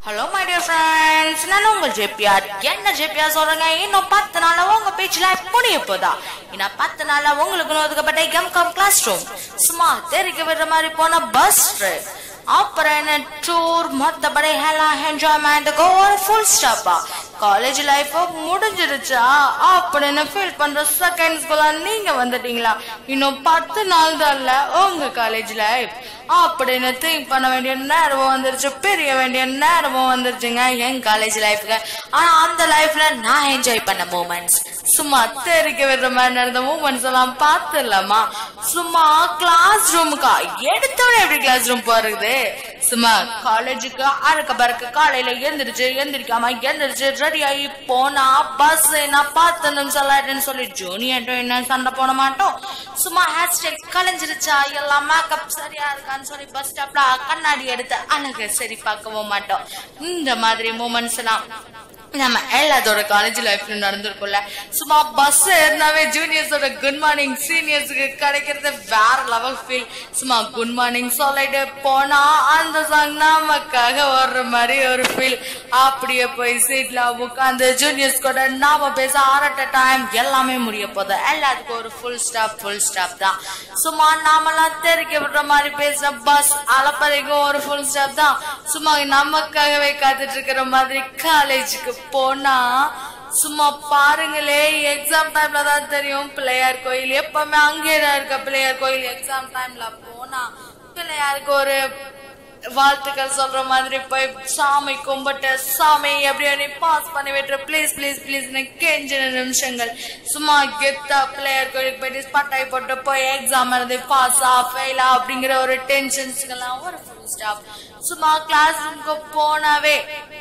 hello my dear friends நான் உங்கள் JPR என்ன ஜேபிஆர் சொல்றேங்க இன்னும் பத்து நாள்ல உங்க பேச்சுல முடிய போதா இன்னும் பத்து நாள்ல உங்களுக்கு ஒதுக்கப்பட்ட எம்காம் கிளாஸ் ரூம் சும்மா தெரிக்க விடுற மாதிரி போன பஸ் ட்ரிப் அப்புறம் என்ன டூர் மொத்தப்படி எல்லாம் என்ஜாய்மெண்ட்டுக்கு ஒரு ஃபுல் ஸ்டாப்பா காலேஜ் லைஃப் முடிஞ்சிருச்சா அப்படின்னு ஃபீல் பண்ற செகண்ட்ஸ்குள்ள நீங்க வந்துட்டீங்களா இன்னும் பத்து நாள் தான் உங்க காலேஜ் லைஃப் அப்படின்னு திங்க் பண்ண வேண்டிய நேரமும் வந்துருச்சு பிரிய வேண்டிய நேரமும் வந்துருச்சுங்க என் காலேஜ் லைஃப்க்கு ஆனா அந்த லைஃப்ல நான் என்ஜாய் பண்ண மூமெண்ட்ஸ் சும்மா தெரிக்க விடுற மாதிரி நடந்த மூமெண்ட்ஸ் எல்லாம் பார்த்துடலாமா சும்மா கிளாஸ் ரூமுக்கா எடுத்தோட எப்படி கிளாஸ் ரூம் போறது சும்மா காலேஜுக்கு அறக்க பறக்க காலையில எந்திரிச்சு எந்திரிக்காம எந்திரிச்சு ரெடி ஆகி போனா பஸ் நான் பத்து நிமிஷம் லேட்டுன்னு சொல்லி ஜூனியர் என்ன சண்டை போட மாட்டோம் சும்மா ஹேர் ஸ்டைல் கலைஞ்சிருச்சா எல்லாம் மேக்கப் சரியா இருக்கான்னு சொல்லி பஸ் ஸ்டாப்ல கண்ணாடி எடுத்து அழக சரி பார்க்கவும் மாட்டோம் இந்த மாதிரி மூமெண்ட்ஸ் எல்லாம் நம்ம எல்லாத்தோட காலேஜ் லைஃப்ல நடந்திருக்கும்ல சும்மா பஸ் ஏறினாவே ஜூனியர்ஸோட குட் மார்னிங் சீனியர்ஸுக்கு கிடைக்கிறது வேற லெவல் ஃபீல் சும்மா குட் மார்னிங் சொல்லிட்டு போனா அந்த சாங் நமக்காக வர்ற மாதிரி ஒரு ஃபீல் அப்படியே போய் சீட்ல உட்காந்து ஜூனியர்ஸ் கூட நாம பேச ஆரட்ட டைம் எல்லாமே முடிய போகுது எல்லாத்துக்கும் ஒரு ஃபுல் ஸ்டாப் ஃபுல் ஸ்டாப் தான் சும்மா நாமெல்லாம் தெரிக்க விடுற மாதிரி பேசுற பஸ் அலப்பறைக்கும் ஒரு ஃபுல் ஸ்டாப் தான் சும்மா நமக்காகவே காத்துட்டு இருக்கிற மாதிரி காலேஜுக்கு போனா சும்மா பாருங்களே எக்ஸாம் டைம்ல தான் தெரியும் பிள்ளையார் கோயில் எப்பவுமே அங்கே தான் இருக்க பிள்ளையார் கோயில் எக்ஸாம் டைம்ல போனா பிள்ளையாருக்கு ஒரு வாழ்த்துக்கள் சொல்ற மாதிரி போய் சாமி கும்பிட்டு சாமி எப்படியோ நீ பாஸ் பண்ணி விட்டுரு ப்ளீஸ் ப்ளீஸ் ப்ளீஸ் கெஞ்சின நிமிஷங்கள் சும்மா கெத்தா பிள்ளையார் கோயிலுக்கு போயிட்டு பட்டாய் போட்டு போய் எக்ஸாம் எழுதி பாஸா ஃபெயிலா அப்படிங்கிற ஒரு டென்ஷன்ஸ்க்கெல்லாம் ஒரு ஃபுல் ஸ்டாப் சும்மா கிளாஸ் ரூமுக்கு போனாவே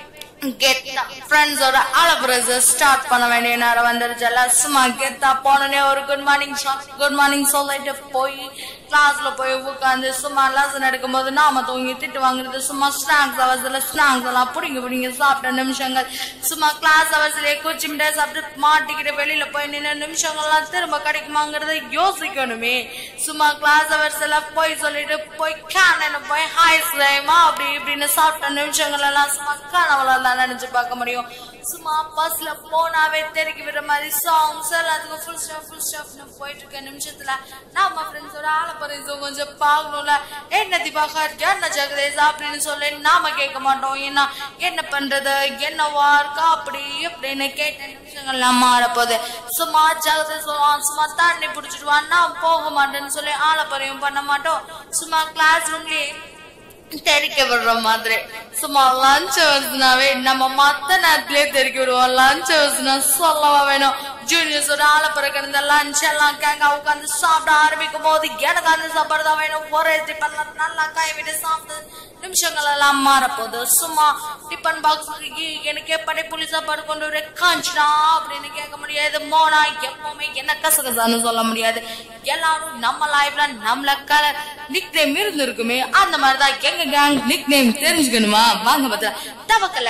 கெத்தா ஃப்ரெண்ட்ஸோட அலப்புறத ஸ்டார்ட் பண்ண வேண்டிய நேரம் வந்துருச்சுல சும்மா கெத்தா போனோடனே ஒரு குட் மார்னிங் குட் மார்னிங் சொல்லிட்டு போய் கிளாஸ்ல போய் உட்காந்து சும்மா லெசன் எடுக்கும்போது நாம தூங்கி திட்டு வாங்குறது சும்மா ஸ்நாக்ஸ் அவர்ஸ்ல ஸ்நாக்ஸ் எல்லாம் புடிங்க புடிங்க சாப்பிட்ட நிமிஷங்கள் சும்மா கிளாஸ் அவர்ஸ்லயே குச்சி மிட்டாய் சாப்பிட்டு மாட்டிக்கிட்டு வெளியில போய் நின்ன நிமிஷங்கள்லாம் திரும்ப கிடைக்குமாங்கிறத யோசிக்கணுமே சும்மா கிளாஸ் அவர்ஸ் எல்லாம் போய் சொல்லிட்டு போய் கேனன் போய் ஹாய் ஸ்லைமா அப்படி இப்படின்னு சாப்பிட்ட நிமிஷங்கள் எல்லாம் சும்மா கனவுல தான் நினைச்சு பார்க்க முடியும் சும்மா பஸ்ல போனாவே தெரிக்க விடுற மாதிரி சாங்ஸ் எல்லாத்துக்கும் ஃபுல் ஸ்டாப் ஃபுல் ஸ்டாப்னு போயிட்டு இருக்க நிமிஷத்துல நம்ம ஃப்ரெண்ட்ஸோட ஆலப்பரிசம் கொஞ்சம் பார்க்கணும்ல என்ன திபாகர் என்ன ஜெகதேஷ் அப்படின்னு சொல்லி நாம கேட்க மாட்டோம் ஏன்னா என்ன பண்றது என்னவா இருக்கா அப்படி இப்படின்னு கேட்ட நிமிஷங்கள்லாம் மாறப்போகுது சும்மா ஜெகதேஷ் சொல்லுவான் சும்மா தண்ணி பிடிச்சிடுவான் நான் போக மாட்டேன்னு சொல்லி ஆலப்பரியம் பண்ண மாட்டோம் சும்மா கிளாஸ் ரூம்லயே தெரிக்க விடுற மாதிரி சும்மா லஞ்ச் வருதுனாவே நம்ம மத்த நேரத்திலேயே தெரிக்க விடுவோம் லஞ்ச் வருதுன்னா சொல்லவா வேணும் ஜூனியர்ஸோட ஆள பிறகு இந்த லஞ்ச் எல்லாம் கேங்க உட்காந்து சாப்பிட ஆரம்பிக்கும் போது எனக்கு அந்த சாப்பாடு தான் வேணும் ஒரே டிஃபன்ல நல்லா கை விட்டு சாப்பிட்டு நிமிஷங்கள் எல்லாம் மாறப்போகுது சும்மா டிஃபன் பாக்ஸ் எனக்கு எப்படி புளி சாப்பாடு கொண்டு வர காஞ்சினா அப்படின்னு கேட்க முடியாது மோனா எப்பவுமே என்ன கசகசான்னு சொல்ல முடியாது எல்லாரும் நம்ம லைஃப்ல நம்மள கல நிக் நேம் இருந்திருக்குமே அந்த மாதிரிதான் எங்க கேங் நிக் நேம் தெரிஞ்சுக்கணுமா வாங்க பார்த்தா தவக்கல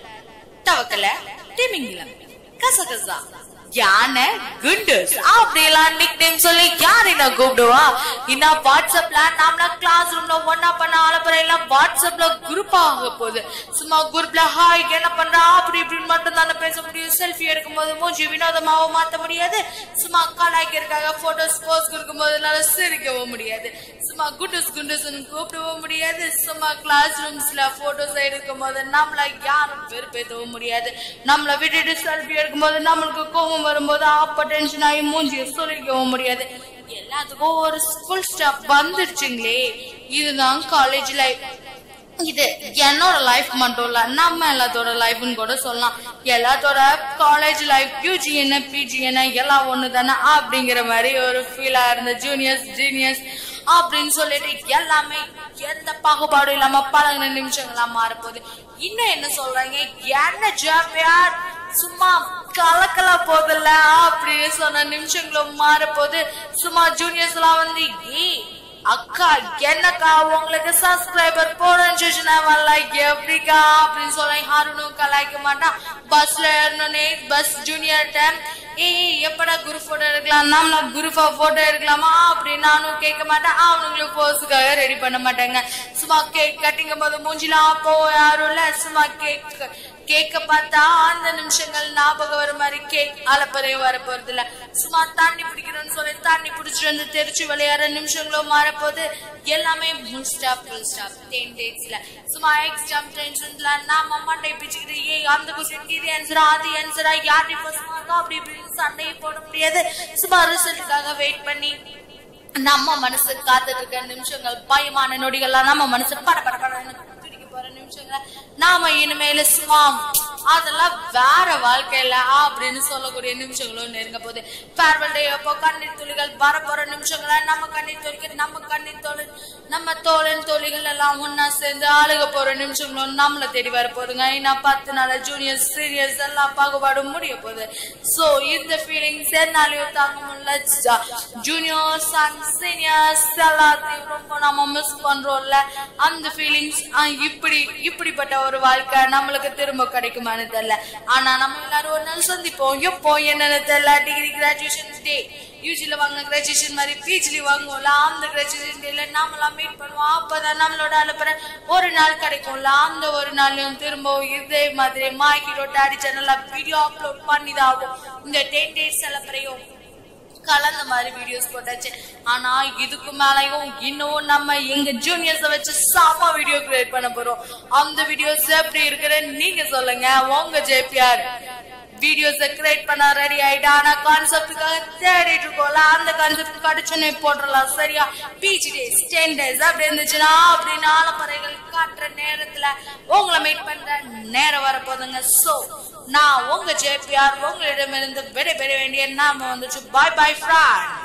தவக்கல திமிங்கிலம் கசகசா யானை குண்டஸ் அப்படிலாம் நிக் நேம் சொல்லி யார் என்ன கூப்பிடுவா இன்னும் வாட்ஸ்அப்ல நாமள கிளாஸ் ரூம்ல ஒன்னா பண்ண ஆலப்புற எல்லாம் வாட்ஸ்அப்ல குரூப் ஆக போகுது சும்மா குரூப்ல ஹாய் என்ன பண்றா அப்படி இப்படின்னு மட்டும் தானே பேச முடியும் செல்ஃபி எடுக்கும் போது மூஞ்சி வினோதமாவும் மாத்த முடியாது சும்மா கலாய்க்கிறதுக்காக போட்டோஸ் போஸ் கொடுக்கும் போது என்னால சிரிக்கவும் முடியாது சும்மா குண்டஸ் குண்டஸ் கூப்பிடவும் முடியாது சும்மா கிளாஸ் ரூம்ஸ்ல போட்டோஸ் எடுக்கும் போது நம்மள யாரும் வெறுப்பேற்றவும் முடியாது நம்மள விட்டுட்டு செல்ஃபி எடுக்கும் போது நம்மளுக்கு கோபம் வரும்போது அப்ப டென்ஷன் ஆகி மூஞ்சிய சொல்லிக்கவும் முடியாது எல்லாத்துக்கும் ஒரு ஃபுல் ஸ்டாப் வந்துருச்சுங்களே இதுதான் காலேஜ் லைஃப் இது என்னோட லைஃப் மட்டும் இல்ல நம்ம எல்லாத்தோட லைஃப்னு கூட சொல்லலாம் எல்லாத்தோட காலேஜ் லைஃப் யூஜி என்ன பிஜி என்ன எல்லாம் ஒண்ணு தானே அப்படிங்கிற மாதிரி ஒரு ஃபீலா இருந்த ஜூனியர்ஸ் ஜீனியர்ஸ் அப்படின்னு சொல்லிட்டு எல்லாமே எந்த பாகுபாடும் இல்லாம பழகின நிமிஷங்களா மாறப்போகுது இன்னும் என்ன சொல்றாங்க என்ன ஜாப்பியார் சும்மா கலக்கல போதில்ல அப்படின்னு சொன்ன நிமிஷங்களும் மாறப்போது சும்மா ஜூனியர்ஸ் எல்லாம் வந்து ஏய் அக்கா என்னக்கா உங்களுக்கு சப்ஸ்கிரைபர் போடன்னு வரல எப்படிக்கா அப்படின்னு சொல்ல யாரும் கலாய்க்க மாட்டான் பஸ்ல ஏறணும்னே பஸ் ஜூனியர் டைம் ஏய் எப்படா குரு போட்டோ எடுக்கலாம் நாம குருஃபா போட்டோ எடுக்கலாமா அப்படின்னு நானும் கேட்க மாட்டேன் அவனுங்களும் போஸுக்காக ரெடி பண்ண மாட்டாங்க சும்மா கேக் கட்டிங்கும் போது மூஞ்சிலாம் அப்போ யாரும் இல்ல சும்மா கேக் கேக்க பார்த்தா அந்த நிமிஷங்கள் ஞாபகம் வர மாதிரி கேக் அலப்பறையும் வர போறது இல்ல சும்மா தண்ணி பிடிக்கணும்னு சொல்லி தண்ணி பிடிச்சிட்டு வந்து தெரிச்சு விளையாடுற நிமிஷங்களும் மாறப்போகுது எல்லாமே full stop full stop ten டேஸ்ல சும்மா எக்ஸாம் டென்ஷன்ல நாம மண்டை பிச்சுக்கிட்டு ஏ அந்த கொஸ்டின் இது ஆன்சரா அது ஆன்சரா யார்டி ஃபர்ஸ்ட் மார்க்கா அப்படி இப்படின்னு சண்டையை போட முடியாது சும்மா ரிசல்ட்டுக்காக வெயிட் பண்ணி நம்ம மனசு காத்துட்டு இருக்க நிமிஷங்கள் பயமான நொடிகள்லாம் நம்ம மனசு பட பட படன்னு துடிக்க போற நிமிஷங்கள் நாம இனிமேல சும்மா அதெல்லாம் வேற வாழ்க்கையில அப்படின்னு சொல்லக்கூடிய நிமிஷங்களும் நெருங்க போகுது ஃபேர்வெல் டே அப்போ கண்ணீர் துளிகள் வர போற நிமிஷங்கள நம்ம கண்ணீர் துளிக்க நம்ம கண்ணீர் தோழன் நம்ம தோழன் தோழிகள் எல்லாம் ஒன்னா சேர்ந்து ஆளுக போற நிமிஷங்களும் நம்மள தேடி வர போதுங்க இன்னும் பத்து நாள் ஜூனியர்ஸ் சீனியர்ஸ் எல்லாம் பாகுபாடு முடிய போகுது சோ இந்த ஃபீலிங்ஸ் என்னாலையும் தாங்க முடியல ஜூனியர்ஸ் அண்ட் சீனியர்ஸ் எல்லாத்தையும் ரொம்ப நம்ம மிஸ் பண்றோம்ல அந்த ஃபீலிங்ஸ் இப்படி இப்படிப்பட்ட ஒரு வாழ்க்கை நம்மளுக்கு திரும்ப கிடைக்குமான்னு தெரியல ஆனா நம்ம எல்லாரும் ஒரு நாள் சந்திப்போம் எப்போ என்னன்னு தெரியல டிகிரி கிராஜுவேஷன் டே யூஜில வாங்கின கிராஜுவேஷன் மாதிரி பிஜிலி வாங்குவோம்ல அந்த கிராஜுவேஷன் டேல நாமெல்லாம் மீட் பண்ணுவோம் அப்பதான் நம்மளோட அனுப்புற ஒரு நாள் கிடைக்கும்ல அந்த ஒரு நாளையும் திரும்பவும் இதே மாதிரி மை ஹீரோ டாடி சேனல்ல வீடியோ அப்லோட் பண்ணிதான் ஆகும் இந்த டென் டேஸ் செலப்பறையும் கலந்த மாதிரி வீடியோஸ் போட்டாச்சு ஆனா இதுக்கு மேலயும் இன்னும் நம்ம எங்க ஜூனியர்ஸ வச்சு சாமா வீடியோ கிரியேட் பண்ண போறோம் அந்த வீடியோஸ் எப்படி இருக்குன்னு நீங்க சொல்லுங்க உங்க ஜேபிஆர் வீடியோஸ் கிரியேட் பண்ண ரெடி ஆயிட்டா ஆனா கான்செப்டுக்காக தேடிட்டு இருக்கோம்ல அந்த கான்செப்ட் கிடைச்சுன்னு போட்டுடலாம் சரியா பீச் டேஸ் டென் டேஸ் அப்படி இருந்துச்சுன்னா அப்படி நாலப்பறைகள் காட்டுற நேரத்துல உங்களை மீட் பண்ற நேரம் வரப்போதுங்க சோ நான் உங்க ஜேபிஆர் உங்களிடமிருந்து விடைபெற வேண்டிய நாம வந்துச்சு பாய் பாய் ஃப்ராண்ட்